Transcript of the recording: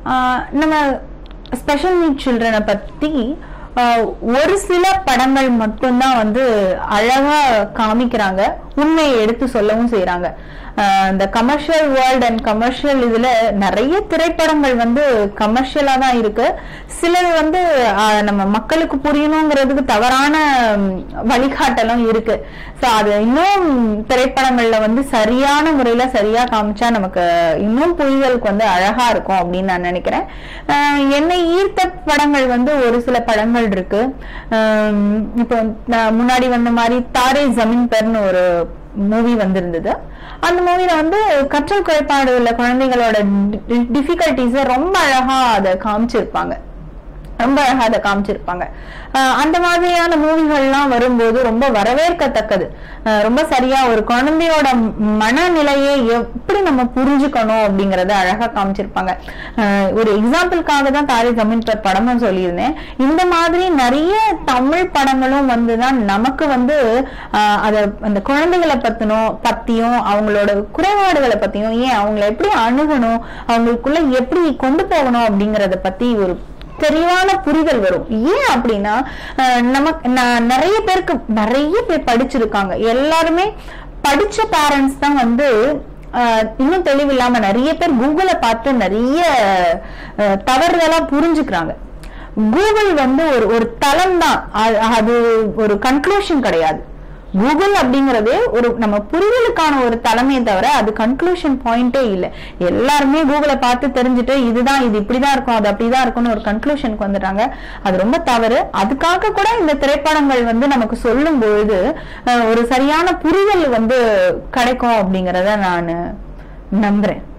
ஆஹ் நம்ம special need சில்ட்ரனை பத்தி ஆஹ் ஒரு சில படங்கள் மட்டும்தான் வந்து அழகா காமிக்கிறாங்க உண்மையை எடுத்து சொல்லவும் செய்றாங்க ஆஹ் இந்த கமர்ஷியல் வேர்ல்ட் அண்ட் கமர்ஷியல் இதுல நிறைய திரைப்படங்கள் வந்து கமர்ஷியலா தான் இருக்கு சிலது வந்து ஆஹ் நம்ம மக்களுக்கு புரியணுங்கிறதுக்கு தவறான ம், வழிகாட்டலும் இருக்கு சோ அது இன்னும் திரைப்படங்கள்ல வந்து சரியான முறையில சரியா காமிச்சா நமக்கு இன்னும் புரிதலுக்கு வந்து அழகா இருக்கும் அப்படின்னு நான் நினைக்கிறேன் ஆஹ் என்னை ஈர்த்த படங்கள் வந்து ஒரு சில படங்கள் இருக்கு ஆஹ் இப்போ நான் முன்னாடி வந்த மாதிரி தாரே ஜமீன் பெர்னு ஒரு மூவி வந்திருந்தது அந்த மூவில வந்து கற்றல் குறைபாடு உள்ள குழந்தைகளோட டிஃபிகல்டிஸ ரொம்ப அழகா அதை காமிச்சிருப்பாங்க ரொம்ப அழகா அதை காமிச்சிருப்பாங்க ஆஹ் அந்த மாதிரியான மூவிகள்லாம் வரும்போது ரொம்ப வரவேற்கத்தக்கது ஆஹ் ரொம்ப சரியா ஒரு குழந்தையோட மனநிலையை எப்படி நம்ம புரிஞ்சுக்கணும் அப்படிங்கறத அழகா காமிச்சிருப்பாங்க ஆஹ் ஒரு எக்ஸாம்பிளுக்காக தான் தாரி ஜமீன் பர் படமும் சொல்லியிருந்தேன் இந்த மாதிரி நிறைய தமிழ் படங்களும் வந்துதான் நமக்கு வந்து ஆஹ் அத அந்த குழந்தைகளை பத்தினோம் பத்தியும் அவங்களோட குறைபாடுகளை பத்தியும் ஏன் அவங்களை எப்படி அணுகணும் அவங்களுக்குள்ள எப்படி கொண்டு போகணும் அப்படிங்கறத பத்தி ஒரு தெளிவான புரிதல் வரும் ஏன் அப்படின்னா அஹ் நமக்கு நான் நிறைய பேருக்கு நிறைய பேர் படிச்சிருக்காங்க எல்லாருமே படிச்ச பேரண்ட்ஸ் தான் வந்து அஹ் இன்னும் தெளிவில்லாம நிறைய பேர் கூகுளை பார்த்து நிறைய அஹ், தவறுதலா புரிஞ்சுக்கிறாங்க கூகுள் வந்து ஒரு ஒரு தளம் தான் அது ஒரு கன்க்ளூஷன் கிடையாது கூகுள் அப்படிங்கறதே ஒரு நம்ம புரிதலுக்கான ஒரு தலைமையை தவிர அது கன்க்ளூஷன் பாயிண்டே இல்ல எல்லாருமே கூகுளை பார்த்து தெரிஞ்சுட்டு இதுதான் இது இப்படிதான் இருக்கும் அது அப்படிதான் இருக்கும்னு ஒரு கன்க்ளூஷனுக்கு வந்துட்டாங்க அது ரொம்ப தவறு அதுக்காக கூட இந்த திரைப்படங்கள் வந்து நமக்கு சொல்லும் பொழுது அஹ், ஒரு சரியான புரிதல் வந்து கிடைக்கும் அப்படிங்கறத நான் நம்புறேன்